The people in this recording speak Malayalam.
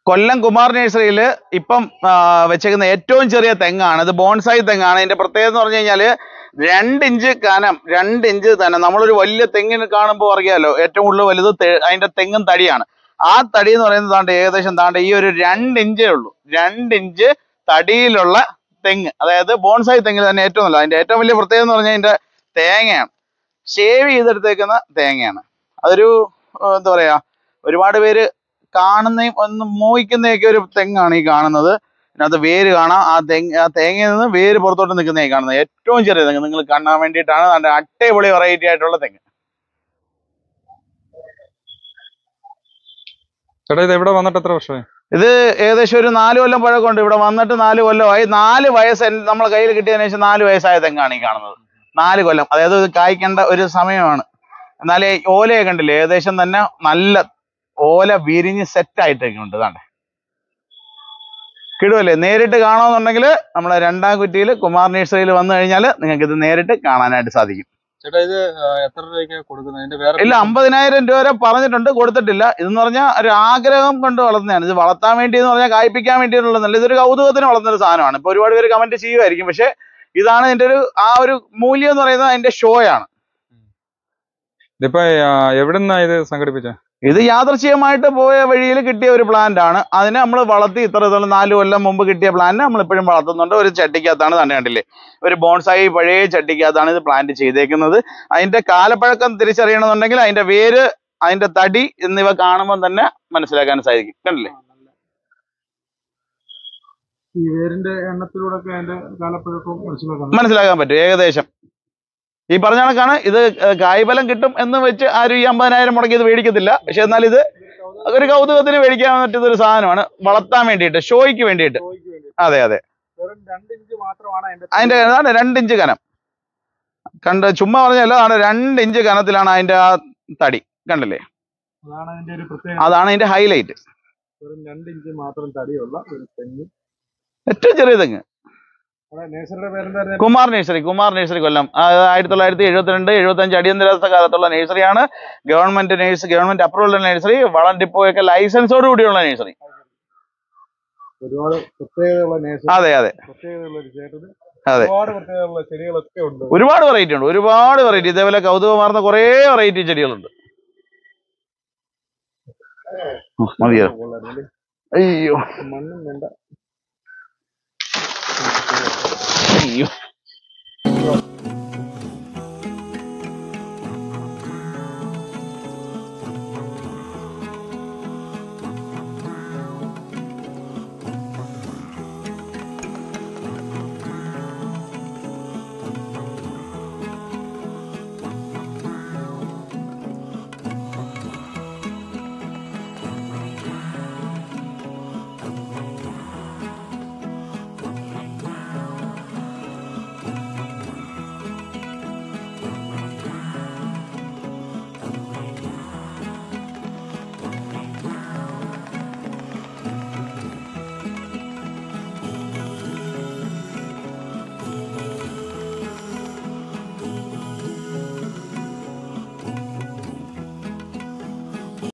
കൊല്ലം കുമാർ നഴ്സറിയിൽ ഇപ്പം ആ, വെച്ചേക്കുന്ന ഏറ്റവും ചെറിയ തെങ്ങാണ് ഇത് ബോൺസായി തെങ്ങാണ് ഇതിന്റെ പ്രത്യേകത എന്ന് പറഞ്ഞു കഴിഞ്ഞാൽ രണ്ട് ഇഞ്ച് കനം രണ്ട് ഇഞ്ച് തന്നെ നമ്മളൊരു വലിയ തെങ്ങിന് കാണുമ്പോൾ അറിയാലോ ഏറ്റവും കൂടുതൽ വലുത് തെ- അതിന്റെ തെങ്ങും തടിയാണ് ആ തടി എന്ന് പറയുന്നത് താണ്ട് ഏകദേശം താണ്ട് ഈ ഒരു രണ്ട് ഇഞ്ചേ ഉള്ളൂ രണ്ട് ഇഞ്ച് തടിയിലുള്ള തെങ്ങ് അതായത് ബോൺസായി തെങ്ങിൽ തന്നെ ഏറ്റവും നല്ല അതിന്റെ ഏറ്റവും വലിയ പ്രത്യേകത എന്ന് പറഞ്ഞാൽ അതിന്റെ തേങ്ങയാണ് ഷേവ് ചെയ്തെടുത്തേക്കുന്ന തേങ്ങയാണ് അതൊരു ആ, എന്താ പറയാ ഒരുപാട് പേര് കാണുന്നതും ഒന്ന് മോഹിക്കുന്നതൊക്കെ ഒരു തെങ്ങാണ് ഈ കാണുന്നത് അതിനകത്ത് വേര് കാണാം ആ തെങ്ങ് ആ തേങ്ങയിൽ നിന്ന് വേര് പുറത്തോട്ട് നിൽക്കുന്നതായി കാണുന്നത് ഏറ്റവും ചെറിയ തെങ്ങ് നിങ്ങൾ കാണാൻ വേണ്ടിയിട്ടാണ് അതിന്റെ അട്ടേപൊളി വെറൈറ്റി ആയിട്ടുള്ള തെങ്ങ് ചേട്ടാ ഇത് ഇവിടെ വന്നിട്ട് എത്ര വർഷമായി ഇത് ഏകദേശം ഒരു നാല് കൊല്ലം പഴക്കമുണ്ട് ഇവിടെ വന്നിട്ട് നാല് കൊല്ലമായി നാല് വയസ്സ് എൻ- നമ്മളെ കയ്യിൽ കിട്ടിയതിനു ശേഷം നാല് വയസ്സായ തെങ്ങാണ് ഈ കാണുന്നത് നാല് കൊല്ലം അതായത് ഇത് കായ്ക്കേണ്ട ഒരു സമയമാണ് എന്നാലേ ഓലയെ കണ്ടില്ലേ ഏകദേശം തന്നെ നല്ല ഓല വിരിഞ്ഞ് സെറ്റ് ആയിട്ടൊക്കെയുണ്ട് ഇതാണ്ട് കിടുവല്ലേ നേരിട്ട് കാണുമെന്നുണ്ടെങ്കിൽ നമ്മളെ രണ്ടാം കുറ്റിയിൽ കുമാർ നഴ്സറിയിൽ വന്നു കഴിഞ്ഞാൽ നിങ്ങൾക്ക് ഇത് നേരിട്ട് കാണാനായിട്ട് സാധിക്കും ചേട്ടാ ഇത് ആ, എത്ര രൂപയ്ക്ക് കൊടുക്കുന്നത് ഇതിന്റെ വേറെ ഇല്ല അമ്പതിനായിരം രൂപ വരെ പറഞ്ഞിട്ടുണ്ട് കൊടുത്തിട്ടില്ല ഇതെന്ന് പറഞ്ഞാൽ ഒരു ആഗ്രഹം കൊണ്ട് വളർത്തുന്നതാണ് ഇത് വളർത്താൻ വേണ്ടി എന്ന് പറഞ്ഞാൽ കായ്പിക്കാൻ വേണ്ടിയിട്ടുള്ളതല്ല ഇതൊരു കൗതുകത്തിന് വളർത്തുന്ന ഒരു സാധനമാണ് ഇപ്പൊ ഒരുപാട് പേര് കമന്റ് ചെയ്യുമായിരിക്കും പക്ഷെ ഇതാണ് ഇതിന്റെ ഒരു ആ ഒരു മൂല്യം എന്ന് പറയുന്നത് അതിന്റെ ഷോ ആണ് ഇതിപ്പോ എവിടെ നിന്നാ ഇത് സംഘടിപ്പിച്ച ഇത് യാദർച്ഛികമായിട്ട് പോയ വഴിയിൽ കിട്ടിയ ഒരു പ്ലാന്റ് ആണ് അതിനെ നമ്മൾ വളർത്തി ഇത്ര ഇത്ര നാല് കൊല്ലം മുമ്പ് കിട്ടിയ പ്ലാന്റ് നമ്മൾ ഇപ്പോഴും വളർത്തുന്നുണ്ട് ഒരു ചട്ടിക്കകത്താണ് തന്നെ കണ്ടില്ലേ ഒരു ബോൺസായി പഴയ ചട്ടിക്കകത്താണ് ഇത് പ്ലാന്റ് ചെയ്തേക്കുന്നത് അതിന്റെ കാലപ്പഴക്കം തിരിച്ചറിയണമെന്നുണ്ടെങ്കിൽ അതിന്റെ വേര് അതിന്റെ തടി എന്നിവ കാണുമ്പോൾ തന്നെ മനസ്സിലാക്കാൻ സാധിക്കും കണ്ടില്ലേ ഈ വേരിന്റെ എണ്ണത്തിലൂടെ ഒക്കെ അതിന്റെ കാലപ്പഴക്കവും മനസ്സിലാക്കാം മനസ്സിലാക്കാൻ പറ്റും ഏകദേശം ഈ പറഞ്ഞ കണക്കാണ് ഇത് കായ്ഫലം കിട്ടും എന്ന് വെച്ച് ആരും ഈ അമ്പതിനായിരം മുടക്കി ഇത് മേടിക്കത്തില്ല പക്ഷെ എന്നാൽ ഇത് ഒരു കൗതുകത്തിന് മേടിക്കാൻ പറ്റുന്ന ഒരു സാധനമാണ് വളർത്താൻ വേണ്ടിയിട്ട് ഷോയ്ക്ക് വേണ്ടിയിട്ട് അതെ അതെ വെറും രണ്ട് ഇഞ്ച് മാത്രമാണ് അതിന്റെ അതിന്റെ അതാണ് രണ്ട് ഇഞ്ച് കനം കണ്ട് ചുമ്മാ പറഞ്ഞല്ല അതാണ് രണ്ട് ഇഞ്ച് കനത്തിലാണ് അതിന്റെ ആ തടി കണ്ടില്ലേ അതാണ് അതിന്റെ ഒരു പ്രത്യേകത അതാണ് അതിന്റെ ഹൈലൈറ്റ് വെറും രണ്ട് ഇഞ്ച് മാത്രം തടിയുള്ള ഒരു തെങ്ങ് ഏറ്റവും ചെറിയ തെങ്ങ് അവിടെ നേഴ്സറിയുടെ പേരെന്തായിരുന്നു കുമാർ നഴ്സറി കുമാർ നഴ്സറി കൊല്ലം ആ, ആയിരത്തി തൊള്ളായിരത്തി എഴുപത്തിരണ്ട് എഴുപത്തഞ്ച് അടിയന്തരാവസ്ഥ കാലത്തുള്ള നഴ്സറിയാണ് government nurse government approval nursery വളം ഡിപ്പോയൊക്കെ ലൈസൻസോട് കൂടിയുള്ള നഴ്സറി ഒരുപാട് പ്രത്യേകതയുള്ള നേഴ്സറി അതെ അതെ പ്രത്യേകതയുള്ള ഒരു ചേട്ടന് അതെ. ഒരുപാട് പ്രത്യേകതയുള്ള ചെടികളൊക്കെ ഉണ്ട് ഒരുപാട് വെറൈറ്റി ഉണ്ട് ഒരുപാട് വെറൈറ്റി ഇതേപോലെ കൗതുകമാർന്ന കുറേ വെറൈറ്റി ചെടികളുണ്ട് ഉം, മതിയോ കൊള്ളായിരുന്നു. അയ്യോ മണ്ണും വേണ്ട അയ്യോ